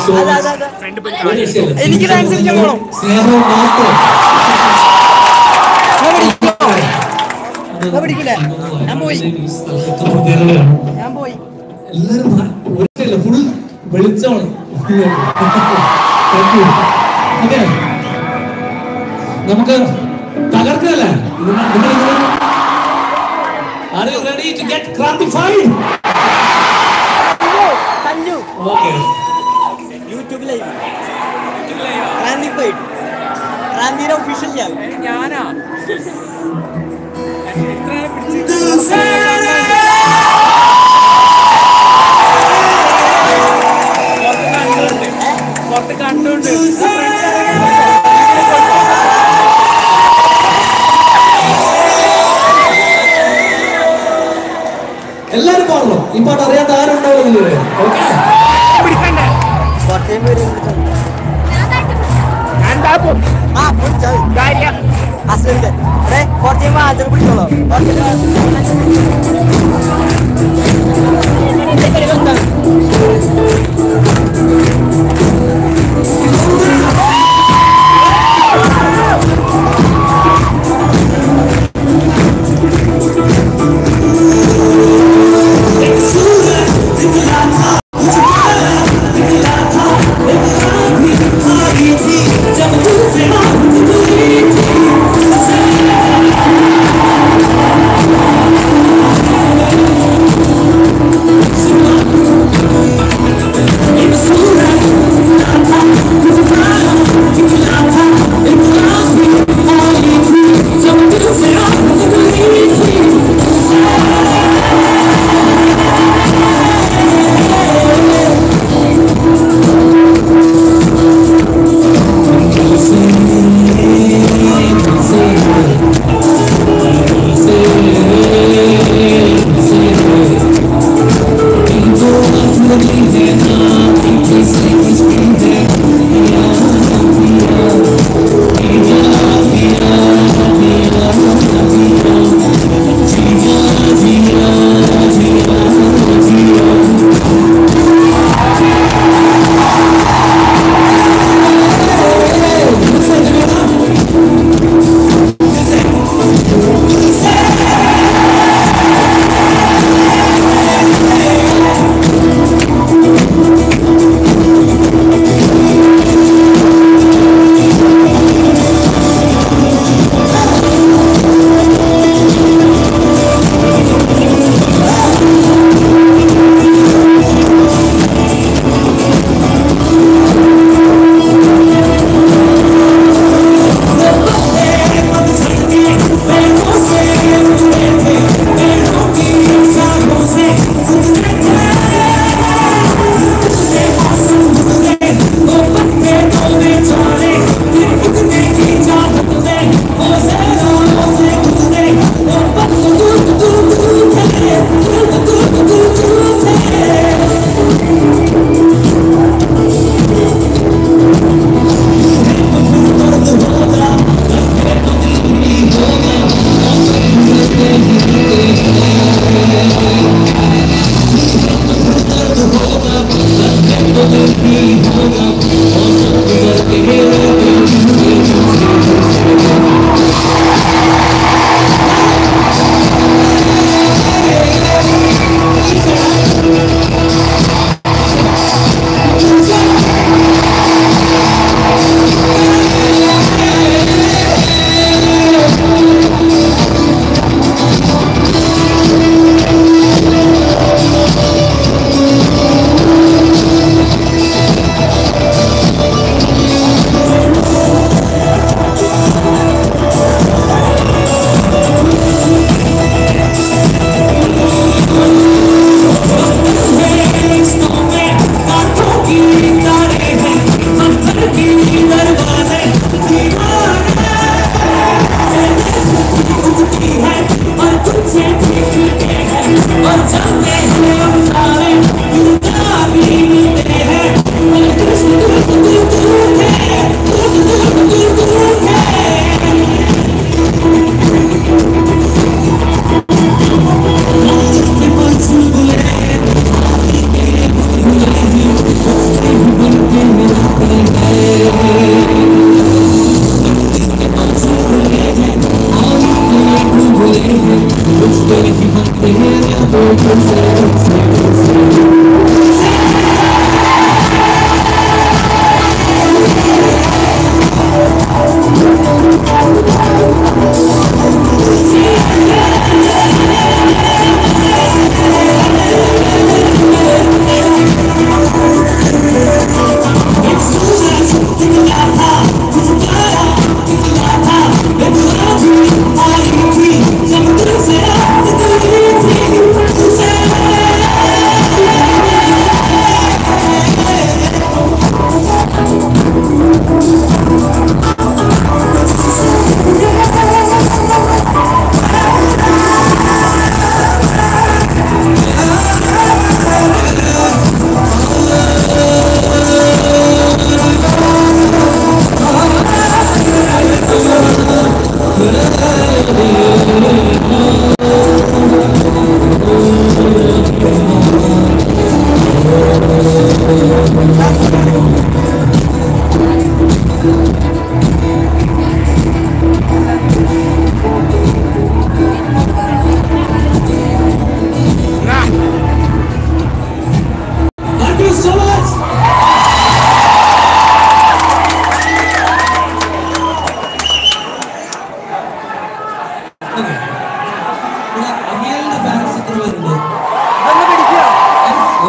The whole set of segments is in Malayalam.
so അതെ, much. അതെ, അതെ. ഒരു രക്ഷയില്ല. എനിക്ക് ഡാൻസ് കളിക്കാൻ പോണം. സ്നേഹം മാത്രം ഞാൻ പഠിക്കോ? ഞാൻ പഠിക്കൂലേ? ഞാൻ പോയി. ഈ സ്ഥലത്ത് പ്രത്യേകതയാണ്. ഞാൻ പോയി എല്ലാരും മാ- ഒരിക്കലില്ല ഫുൾ വെളിച്ചമാണ് Thank you. Okay. നമുക്ക് തകർക്കല്ല Are you ready to get gratified? തല്ലു Okay. യൂട്യൂബ് ലൈവ് റാന്നി പോയിട്ട് റാന്നിയുടെ ഒഫീഷ്യൽ ഞാൻ ഞാനാ പുറത്ത് കണ്ടുണ്ട് എല്ലാരും പാടണം ഈ പാട്ട് അറിയാത്ത ആരും ഉണ്ടാവില്ല ഓക്കെ പിടിക്കണ്ടേ കുറച്ചേ പേര് ഞാൻ താപ്പും ആ പിടിച്ചോ കാര്യം അസുഖം അതെ കുറച്ചേ ആദ്യം പിടിച്ചോളൂ It's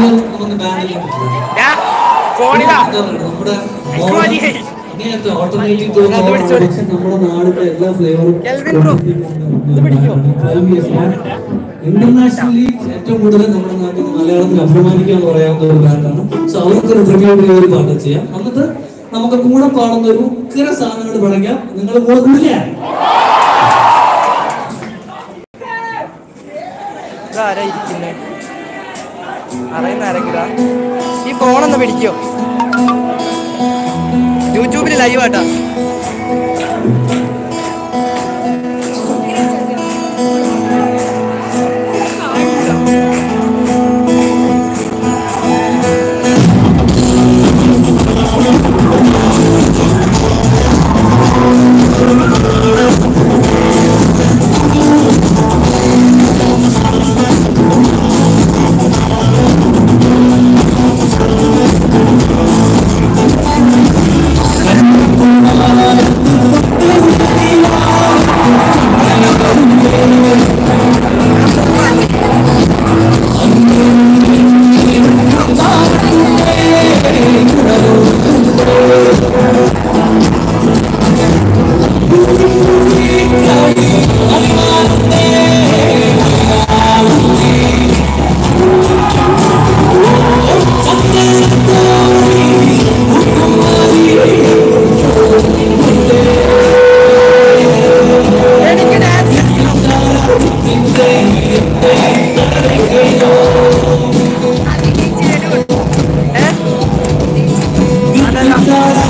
മുഴുവൻ നമുക്ക് ബാൻഡിലേക്ക് കിട്ടുന്നത് ഞാൻ ഫോണിലാ നമ്മുടെ എനിക്ക് മതി. ഇങ്ങനത്തെ ഓൾട്ടർനേറ്റീവ് അത് പിടിച്ചോളി. നമ്മുടെ നാടിന്റെ എല്ലാ ഫ്ലേവറും കെൽവിൻ ബ്രോ, ഇത് പിടിക്കോ? ഇന്റർനാഷണലി ഏറ്റവും കൂടുതൽ നമ്മുടെ നാട്ടിൽ മലയാളത്തിൽ അഭിമാനിക്കാൻ പറയാവുന്ന ഒരു ബാൻഡാണ് സോ അവർക്ക് ഒരു ട്രിബ്യൂട്ട് ഒരു പാട്ട് ചെയ്യാം എന്നിട്ട് നമുക്ക് കൂടെ പാടുന്ന ഒരു ഉഗ്ര സാധനങ്ങൾ പറയാം നിങ്ങൾ പോകുന്നില്ല ഇതാരാ ഇരിക്കുന്നേ അറിയുന്ന ആരെങ്കിലാ ഈ ഫോണൊന്ന് പിടിക്കോ യൂട്യൂബിൽ ലൈവ് ആട്ടാ എനിക്ക് ഡാൻസ് ഏ? അതല്ല.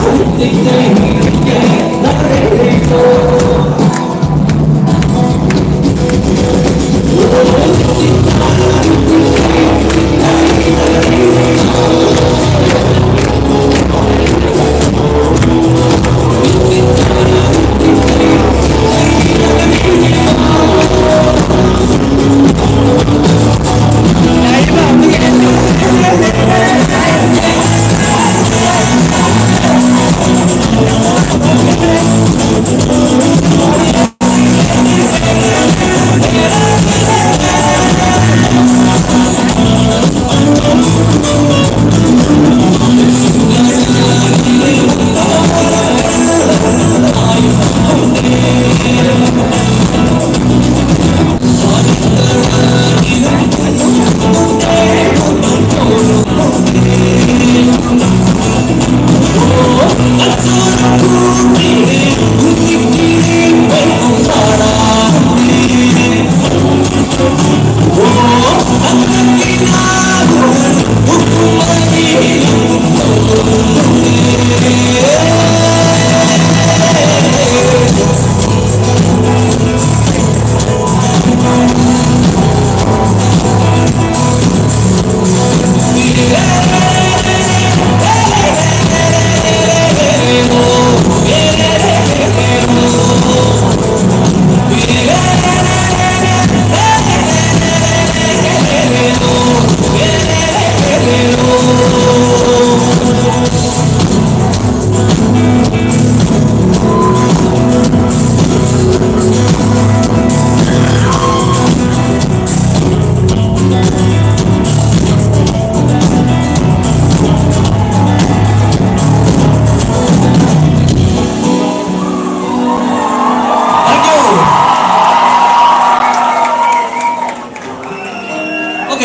ഓക്കെ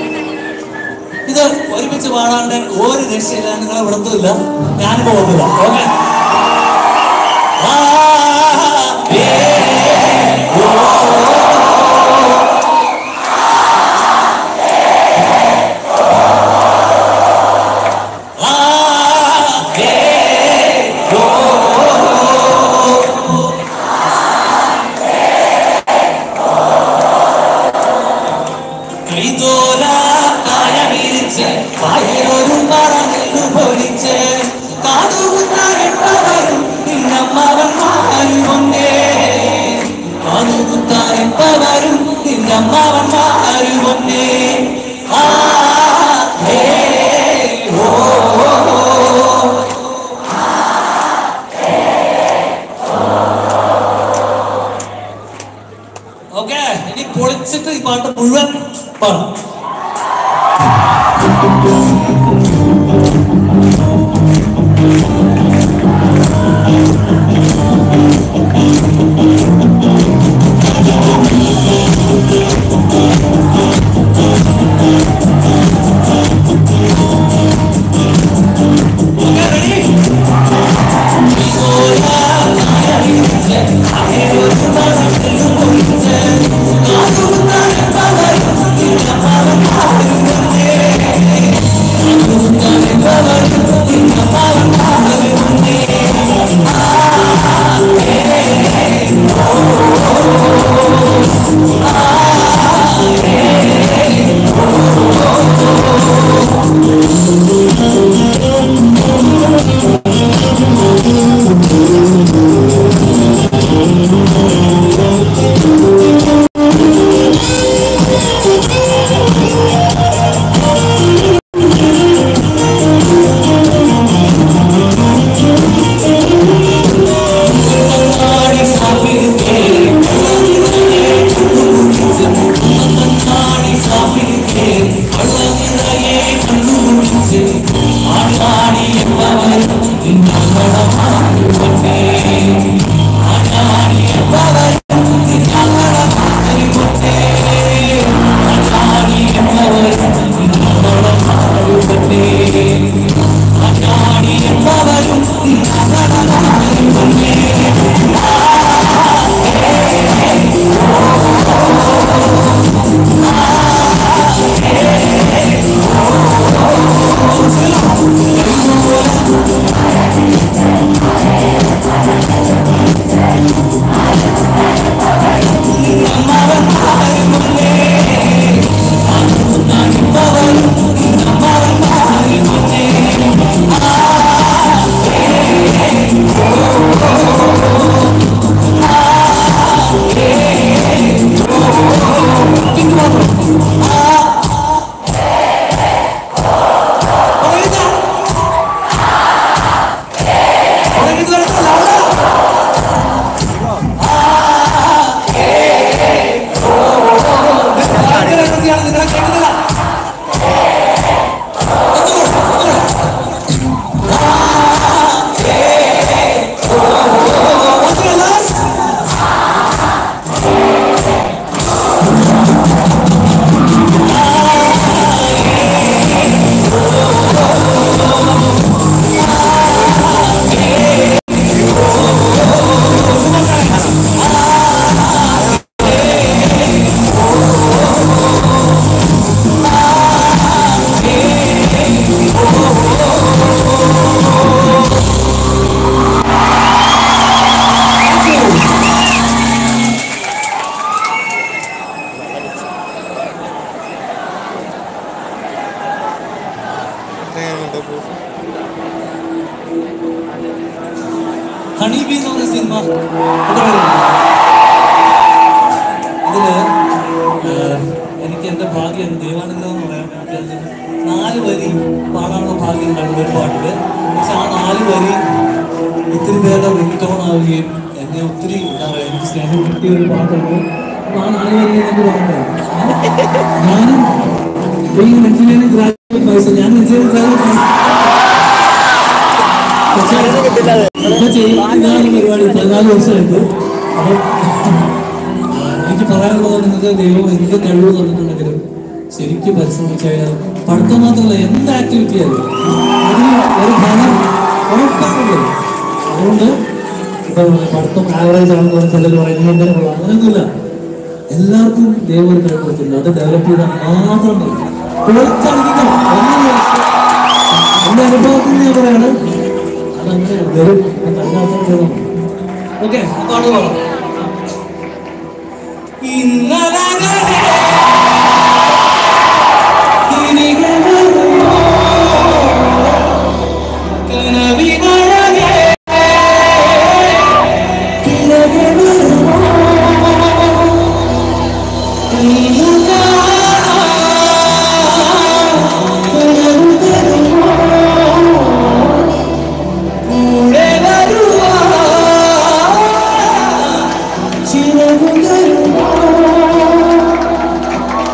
ഇത് ഒരുമിച്ച് പാടാണ്ട് ഒരു രക്ഷയില്ല നിങ്ങളെ വിടത്തില്ല ഞാൻ പോകുന്നില്ല ഓക്കെ കൈതോല കായ വിരിച്ച് പായലൊരു മറന്നു പൊലിച്ച് കാതുകുത്താനിട്ടവരും നിന്നമ്മവന്മാരുമൊന്നേ കാതുകുത്താനിട്ടവരും നിന്നമ്മവന്മാരുമൊന്നേ ആ ഹേ ഓ ഓക്കെ ഇനി പൊളിച്ചിട്ട് ഈ പാട്ട് മുഴുവൻ പാടാം ഹണി ബി എന്ന് പറഞ്ഞ സിനിമ ഇതില് ഏഹ്, എനിക്ക് എന്റെ ഭാഗ്യം ദൈവാനന്ദം എന്ന് പറയാൻ എനിക്ക് അതിൽ നാല് വരി പാടാനുള്ള ഭാഗ്യം ഉണ്ടായിരുന്നു ഒരു പാട്ടില് പക്ഷെ ആ നാല് വരി ഒത്തിരി പേരുടെ റിംഗ് ടോൺ ആവുകയും എന്നെ ഒത്തിരി എന്താ പറയാ എനിക്ക് സ്നേഹം കിട്ടിയ ഒരു പാട്ടാണ് അപ്പൊ ആ നാല് വരി എനിക്ക് പറഞ്ഞത് ഞാനും ഈ എഞ്ചിനീയറിംഗ് ഗ്രാജുവേറ്റ് വയസ്സ് ഞാൻ എഞ്ചിനീയറിംഗ് ഗ്രാജുവേറ്റ് പക്ഷേ ഇപ്പൊ ചെയ്യുന്ന പരിപാടി പതിനാല് വർഷമായിട്ട് അപ്പം എനിക്ക് പറയാനുള്ളത് നിങ്ങൾക്ക് ദൈവം എന്ത് കഴിവ് തന്നിട്ടുണ്ടെങ്കിലും ശരിക്കും പരിശ്രമിച്ചു കഴിഞ്ഞാൽ പഠിത്തം മാത്രമല്ല എന്ത് ആക്ടിവിറ്റി ആയാലും അതിന് ഒരു ഫലം ഉറപ്പാണുള്ളത് അതുകൊണ്ട് ഇപ്പൊ പഠിത്തം ആവറേജ് ആണെന്ന് പറഞ്ഞ ചിലർ പറയുന്നത് ഇങ്ങനെ കൊള്ളാം. അങ്ങനെയൊന്നുമില്ല എല്ലാവർക്കും ദൈവം ഒരു കഴിവ് കൊടുത്തിട്ടുണ്ട് അത് ഡെവലപ്പ് ചെയ്താൽ മാത്രം മതി പൊളിച്ചടിക്കണം ഒന്നും എന്റെ അനുഭവത്തിൽ നിന്ന് ഞാൻ പറയാണ് അതങ്ങനെയാണ് വെറും തന്നാത്ര ഓക്കെ പാട്ട് പാടാം ഇന്നലകളെ തിരികെ വരുമോ? കനവിനഴകെ തിരികെ വരുമോ? കണ്ണു കാണാൻ കനവ് തരുമോ? കൂടെ വരുവാ ചിറകു തരുമോ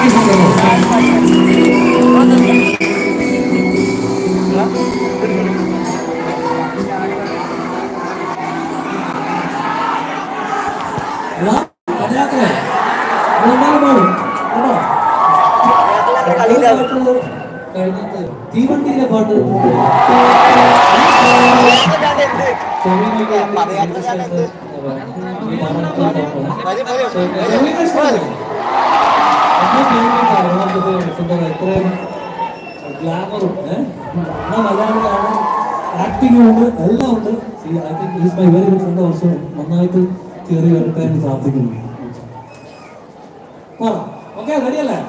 എടാ, പദയാത്ര. അതെന്തായാലും പാടും. കേട്ടോ? കഴിഞ്ഞിട്ട് തീവണ്ടിയിലെ പാട്ട് ഗ്ലാമറും മലയാളിയാണ് ആക്ടിംഗും ഉണ്ട് എല്ലാം ഉണ്ട് I think is my very good friend also നന്നായിട്ട് കയറി വരട്ടെ എന്ന് പ്രാർത്ഥിക്കുന്നു ഓക്കെ റെഡിയല്ലേ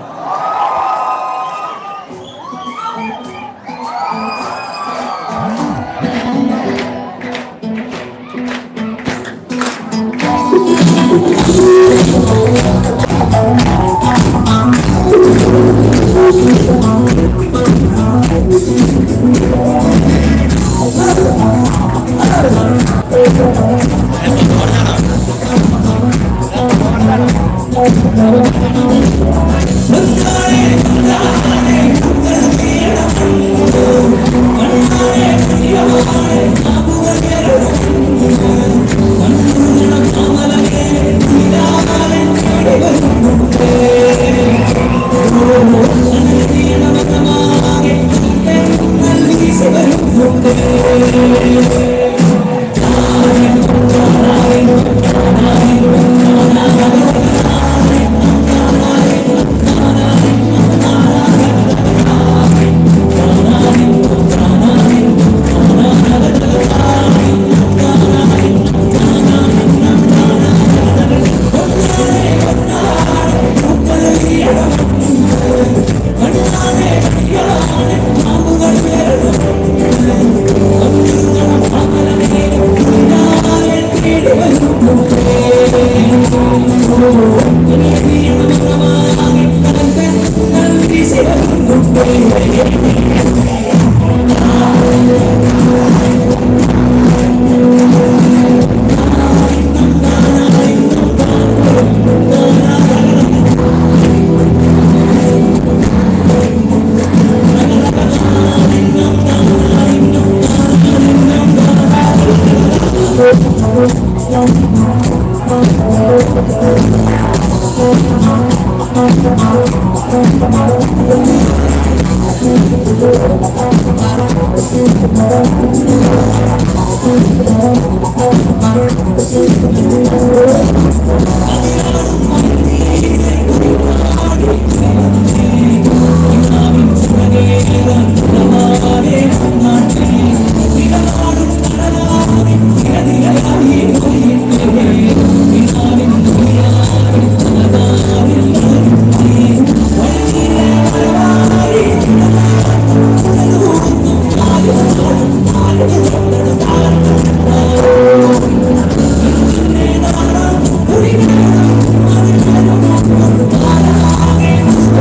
ും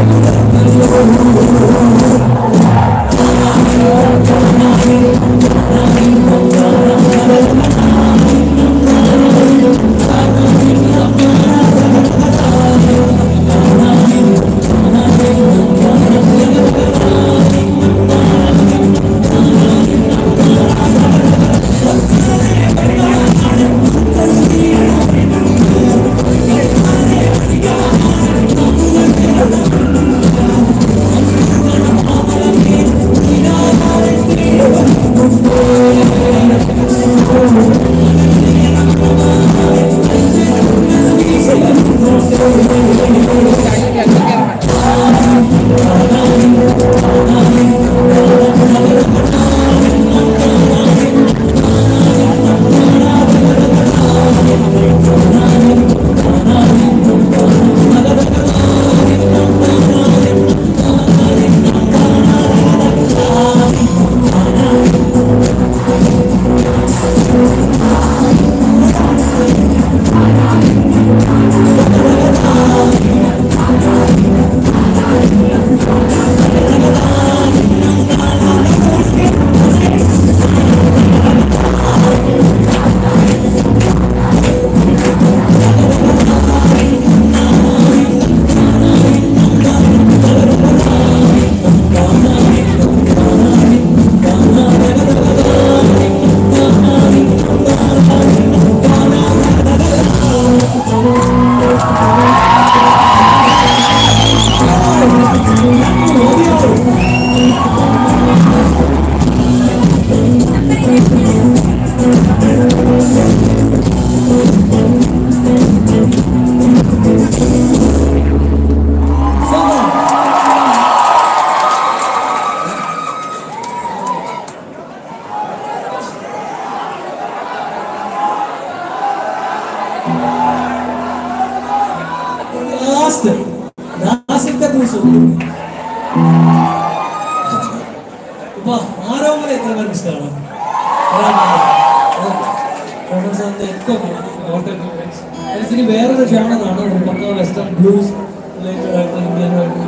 ബ്ലൂസ് ഇപ്പൊ ആരോമല എത്ര പേർക്ക് ഇഷ്ടമാണ് ആക്ച്വലി വേറൊരു ജാണറാണ് ഒരു പക്ക വെസ്റ്റേൺ ബ്ലൂസ് റിലേറ്റഡ് ആയിട്ട് ഇന്ത്യനുമായിട്ട്